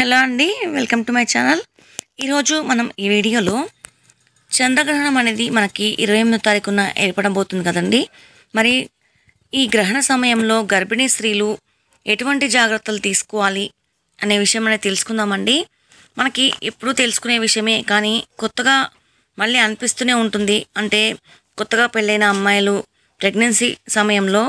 hello అండి welcome to my channel ఈరోజు మనం ఈ వీడియోలో చంద్రగ్రహణం అనేది మనకి ఇరవై ఎనిమిదో తారీఖున ఏర్పడబోతుంది కదండి మరి ఈ గ్రహణ సమయంలో గర్భిణీ స్త్రీలు ఎటువంటి జాగ్రత్తలు తీసుకోవాలి అనే విషయం అనేది తెలుసుకుందామండి మనకి ఎప్పుడూ తెలుసుకునే విషయమే కానీ కొత్తగా మళ్ళీ అనిపిస్తూనే ఉంటుంది అంటే కొత్తగా పెళ్ళైన అమ్మాయిలు ప్రెగ్నెన్సీ సమయంలో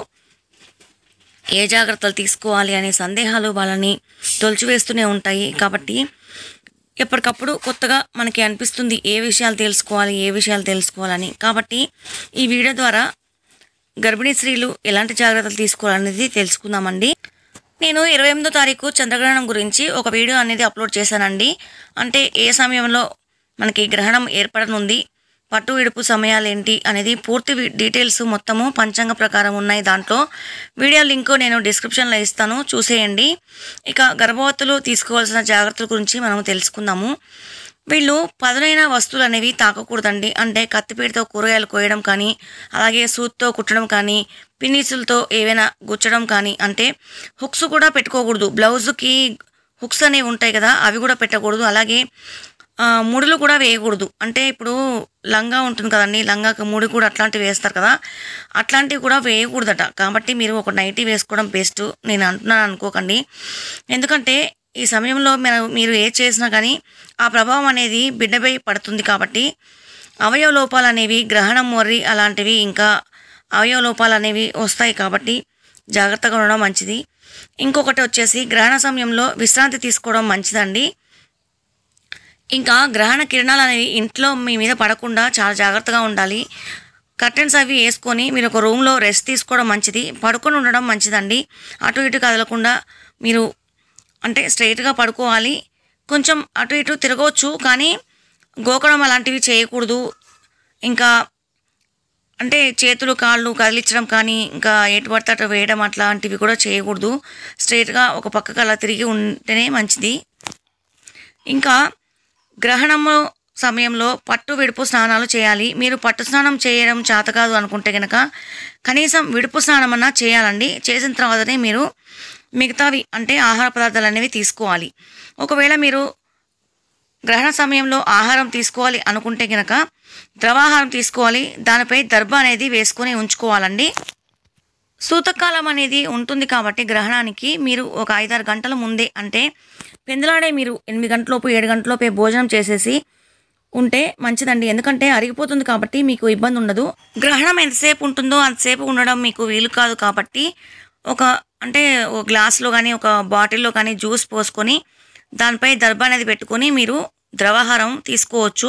ఏ జాగ్రత్తలు తీసుకోవాలి అనే సందేహాలు వాళ్ళని తొలిచివేస్తూనే ఉంటాయి కాబట్టి ఎప్పటికప్పుడు కొత్తగా మనకి అనిపిస్తుంది ఏ విషయాలు తెలుసుకోవాలి ఏ విషయాలు తెలుసుకోవాలని కాబట్టి ఈ వీడియో ద్వారా గర్భిణీ స్త్రీలు ఎలాంటి జాగ్రత్తలు తీసుకోవాలనేది తెలుసుకుందామండి నేను ఇరవై ఎనిమిదో తారీఖు చంద్రగ్రహణం గురించి ఒక వీడియో అనేది అప్లోడ్ చేశానండి అంటే ఏ సమయంలో మనకి గ్రహణం ఏర్పడనుంది పట్టు విడుపు సమయాలు ఏంటి అనేది పూర్తి వి- డీటెయిల్స్ మొత్తము పంచాంగ ప్రకారం ఉన్నాయి దాంట్లో వీడియో లింక్ నేను డిస్క్రిప్షన్లో ఇస్తాను చూసేయండి ఇక గర్భవతులు తీసుకోవాల్సిన జాగ్రత్తల గురించి మనం తెలుసుకుందాము వీళ్ళు పదునైన వస్తువులు అనేవి తాకకూడదండి అంటే కత్తిపీటతో కూరగాయలు కోయడం కానీ అలాగే సూత్తో కుట్టడం కానీ పిన్నీసులతో ఏవైనా గుచ్చడం కానీ అంటే హుక్స్ కూడా పెట్టుకోకూడదు బ్లౌజ్కి హుక్స్ అనేవి ఉంటాయి కదా అవి కూడా పెట్టకూడదు అలాగే ఆ, ముడులు కూడా వేయకూడదు అంటే ఇప్పుడు లంగా ఉంటుంది కదండి లంగాకి ముడి కూడా అట్లాంటివి వేస్తారు కదా అట్లాంటివి కూడా వేయకూడదట కాబట్టి మీరు ఒక నైటీ వేసుకోవడం బెస్ట్ నేను అంటున్నాను అనుకోకండి ఎందుకంటే ఈ సమయంలో మీరు మీరు ఏ చేసినా కానీ ఆ ప్రభావం అనేది బిడ్డపై పడుతుంది కాబట్టి అవయవ లోపాలు అనేవి గ్రహణం మొర్రి అలాంటివి ఇంకా అవయవ లోపాలు అనేవి వస్తాయి కాబట్టి జాగ్రత్తగా ఉండడం మంచిది ఇంకొకటి వచ్చేసి గ్రహణ సమయంలో విశ్రాంతి తీసుకోవడం మంచిదండి ఇంకా గ్రహణ కిరణాలు అనేవి ఇంట్లో మీ మీద పడకుండా చాలా జాగ్రత్తగా ఉండాలి కర్టెన్స్ అవి వేసుకొని మీరు ఒక రూమ్లో రెస్ట్ తీసుకోవడం మంచిది పడుకొని ఉండడం మంచిదండి అటు ఇటు కదలకుండా మీరు అంటే స్ట్రైట్గా పడుకోవాలి కొంచెం అటు ఇటు తిరగవచ్చు కానీ గోకడం అలాంటివి చేయకూడదు ఇంకా అంటే చేతులు కాళ్ళు కదిలించడం కానీ ఇంకా ఎటు పడితే అటు వేయడం అట్లాంటివి కూడా చేయకూడదు స్ట్రైట్గా ఒక పక్కకు అలా తిరిగి ఉంటేనే మంచిది ఇంకా గ్రహణము సమయంలో పట్టు విడుపు స్నానాలు చేయాలి మీరు పట్టు స్నానం చేయడం చేత కాదు అనుకుంటే కనుక కనీసం విడుపు స్నానం అన్నా చేయాలండి చేసిన తర్వాతనే మీరు మిగతావి అంటే ఆహార పదార్థాలు అనేవి తీసుకోవాలి ఒకవేళ మీరు గ్రహణ సమయంలో ఆహారం తీసుకోవాలి అనుకుంటే కనుక ద్రవాహారం తీసుకోవాలి దానిపై దర్భ అనేది వేసుకొని ఉంచుకోవాలండి సూతకాలం అనేది ఉంటుంది కాబట్టి గ్రహణానికి మీరు ఒక ఐదారు గంటల ముందే అంటే పెందలాడే మీరు ఎనిమిది గంటలలోపు ఏడు గంటలలోపే భోజనం చేసేసి ఉంటే మంచిదండి ఎందుకంటే అరిగిపోతుంది కాబట్టి మీకు ఇబ్బంది ఉండదు గ్రహణం ఎంతసేపు ఉంటుందో అంతసేపు ఉండడం మీకు వీలు కాదు కాబట్టి ఒక అంటే ఒక గ్లాస్లో కానీ ఒక బాటిల్లో కానీ జ్యూస్ పోసుకొని దానిపై దర్భ అనేది పెట్టుకొని మీరు ద్రవాహారం తీసుకోవచ్చు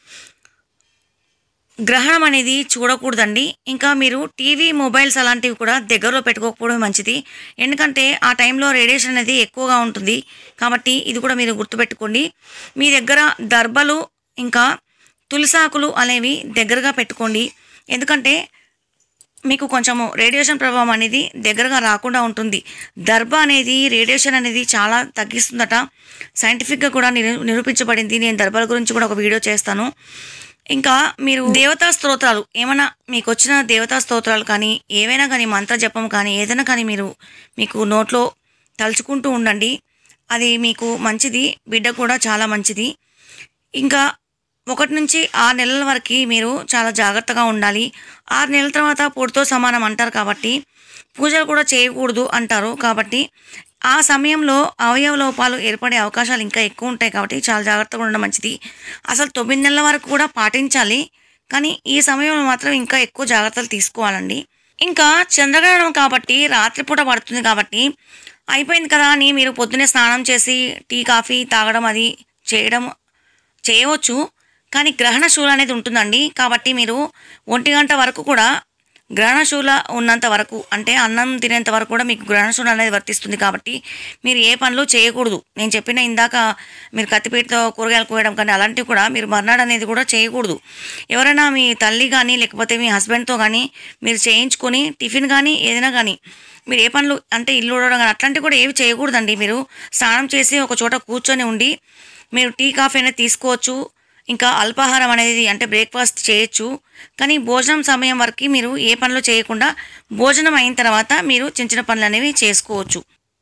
గ్రహణం అనేది చూడకూడదండి ఇంకా మీరు టీవీ మొబైల్స్ అలాంటివి కూడా దగ్గరలో పెట్టుకోకపోవడం మంచిది ఎందుకంటే ఆ టైంలో రేడియేషన్ అనేది ఎక్కువగా ఉంటుంది కాబట్టి ఇది కూడా మీరు గుర్తుపెట్టుకోండి మీ దగ్గర దర్బలు ఇంకా తులసాకులు అనేవి దగ్గరగా పెట్టుకోండి ఎందుకంటే మీకు కొంచెము రేడియేషన్ ప్రభావం అనేది దగ్గరగా రాకుండా ఉంటుంది దర్భ అనేది రేడియేషన్ అనేది చాలా తగ్గిస్తుందట సైంటిఫిక్గా కూడా నిరూ నిరూపించబడింది నేను దర్భల గురించి కూడా ఒక వీడియో చేస్తాను ఇంకా మీరు దేవతా స్తోత్రాలు ఏమైనా మీకు వచ్చిన దేవతా స్తోత్రాలు కానీ ఏవైనా కానీ మంత్ర జపం కానీ ఏదైనా కానీ మీరు మీకు నోట్లో తలుచుకుంటూ ఉండండి అది మీకు మంచిది బిడ్డ కూడా చాలా మంచిది ఇంకా ఒకటి నుంచి ఆరు నెలల వరకు మీరు చాలా జాగ్రత్తగా ఉండాలి ఆరు నెలల తర్వాత పొడితో సమానం అంటారు కాబట్టి పూజలు కూడా చేయకూడదు అంటారు కాబట్టి ఆ సమయంలో అవయవ లోపాలు ఏర్పడే అవకాశాలు ఇంకా ఎక్కువ ఉంటాయి కాబట్టి చాలా జాగ్రత్తగా ఉండడం మంచిది అసలు తొమ్మిది నెలల వరకు కూడా పాటించాలి కానీ ఈ సమయంలో మాత్రం ఇంకా ఎక్కువ జాగ్రత్తలు తీసుకోవాలండి ఇంకా చంద్రగ్రహణం కాబట్టి రాత్రిపూట పడుతుంది కాబట్టి అయిపోయింది కదా అని మీరు పొద్దునే స్నానం చేసి టీ కాఫీ తాగడం అది చేయడం చేయవచ్చు కానీ గ్రహణ శూల అనేది ఉంటుందండి కాబట్టి మీరు ఒంటి గంట వరకు కూడా గ్రహణ శూల ఉన్నంత వరకు అంటే అన్నం తినేంత వరకు కూడా మీకు గ్రహణ శూల అనేది వర్తిస్తుంది కాబట్టి మీరు ఏ పనులు చేయకూడదు నేను చెప్పిన ఇందాక మీరు కత్తిపీటతో కూరగాయలు కోయడం కానీ అలాంటివి కూడా మీరు మర్నాడు అనేది కూడా చేయకూడదు ఎవరైనా మీ తల్లి కానీ లేకపోతే మీ హస్బెండ్తో కానీ మీరు చేయించుకొని టిఫిన్ కానీ ఏదైనా కానీ మీరు ఏ పనులు అంటే ఇల్లు ఊడడం కానీ అట్లాంటివి కూడా ఏవి చేయకూడదండి మీరు స్నానం చేసి ఒక చోట కూర్చొని ఉండి మీరు టీ కాఫీ అనేది తీసుకోవచ్చు ఇంకా అల్పాహారం అనేది అంటే బ్రేక్ఫాస్ట్ చేయొచ్చు కానీ భోజనం సమయం వరకు మీరు ఏ పనులు చేయకుండా భోజనం అయిన తర్వాత మీరు చిన్న చిన్న పనులు అనేవి చేసుకోవచ్చు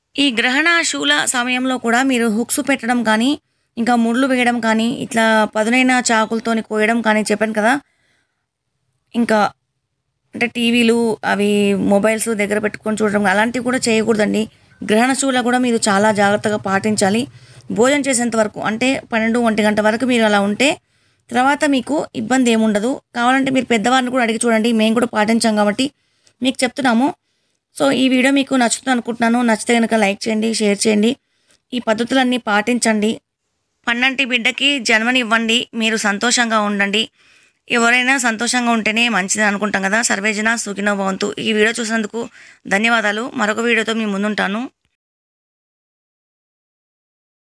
ఈ గ్రహణ శూల సమయంలో కూడా మీరు హుక్స్ పెట్టడం కానీ ఇంకా ముళ్ళు వేయడం కానీ ఇట్లా పదునైన చాకులతోని కోయడం కానీ చెప్పాను కదా ఇంకా అంటే టీవీలు అవి మొబైల్స్ దగ్గర పెట్టుకొని చూడడం అలాంటివి కూడా చేయకూడదండి గ్రహణ శూల కూడా మీరు చాలా జాగ్రత్తగా పాటించాలి భోజనం చేసేంత వరకు అంటే పన్నెండు ఒంటి గంట వరకు మీరు అలా ఉంటే తర్వాత మీకు ఇబ్బంది ఏముండదు కావాలంటే మీరు పెద్దవారిని కూడా అడిగి చూడండి మేము కూడా పాటించాం కాబట్టి మీకు చెప్తున్నాము సో ఈ వీడియో మీకు నచ్చుతుంది అనుకుంటున్నాను నచ్చితే కనుక లైక్ చేయండి షేర్ చేయండి ఈ పద్ధతులన్నీ పాటించండి పన్నంటి బిడ్డకి జన్మనివ్వండి మీరు సంతోషంగా ఉండండి ఎవరైనా సంతోషంగా ఉంటేనే మంచిది అనుకుంటాం కదా సర్వేజన సుఖినో భవంతు ఈ వీడియో చూసినందుకు ధన్యవాదాలు మరొక వీడియోతో మీ ముందుంటాను